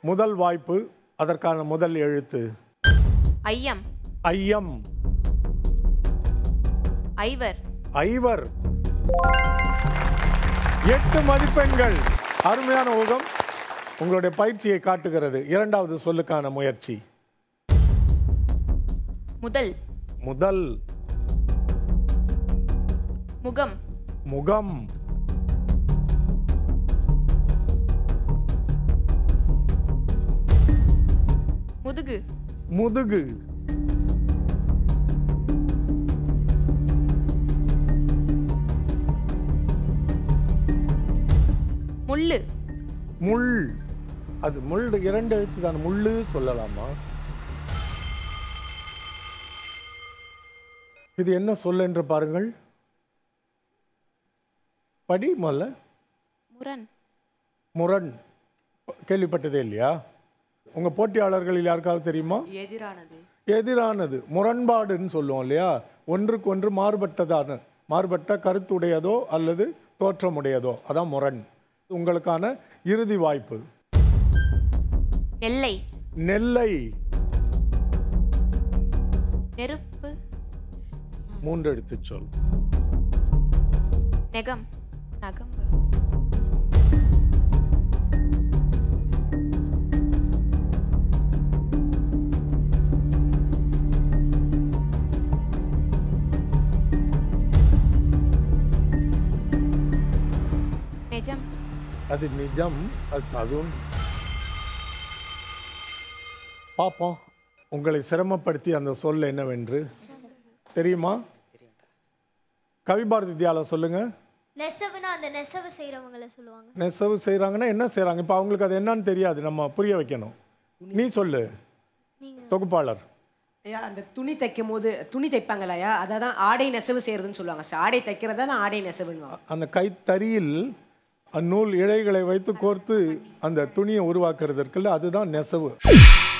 முதல் வாய்ப்பு அதற்கான முதல் எழுத்து ஐயம் ஐயம் ஐவர் ஐவர் எட்டு மதிப்பெண்கள் அருமையான ஊகம் உங்களுடைய பயிற்சியை காட்டுகிறது இரண்டாவது சொல்லுக்கான முயற்சி முதல் முதல் முகம் முகம் முதுகு முதுகு முள்ளு முள் அது முள் இரண்டு எழுத்து தான் முள்ளு சொல்லலாமா இது என்ன சொல் என்று பாருங்கள் படி முதல்ல முரண் முரண் கேள்விப்பட்டதே இல்லையா உங்க போட்டியாளர்களில் யாருக்காவது தெரியுமா எதிரானது எதிரானது முரண்பாடுன்னு சொல்லுவோம் இல்லையா ஒன்றுக்கு ஒன்று மாறுபட்டதான மாறுபட்ட கருத்துடையதோ அல்லது தோற்றமுடையதோ அதான் முரண் உங்களுக்கான இறுதி வாய்ப்பு நெல்லை நெல்லை நெருப்பு மூன்று எடுத்து சொல் நெகம் நகம் வரும். நிஜம் அது நிஜம் அது அதுவும் பார்ப்போம் உங்களை சிரமப்படுத்தி அந்த சொல் என்னவென்று தெரியுமா கவிபாரதி தியால சொல்லுங்க நெசவுனா அந்த நெசவு செய்கிறவங்கள சொல்லுவாங்க நெசவு செய்கிறாங்கன்னா என்ன செய்கிறாங்க இப்போ அவங்களுக்கு அது என்னன்னு தெரியாது நம்ம புரிய வைக்கணும் நீ சொல்லு தொகுப்பாளர் ஐயா அந்த துணி தைக்கும் போது துணி தைப்பாங்களையா அதை தான் ஆடை நெசவு செய்யறதுன்னு சொல்லுவாங்க சார் ஆடை தைக்கிறதா தான் ஆடை நெசவுன்னு அந்த கைத்தறியில் அந்நூல் இழைகளை வைத்து கோர்த்து அந்த துணியை உருவாக்குறது இருக்குல்ல அதுதான் நெசவு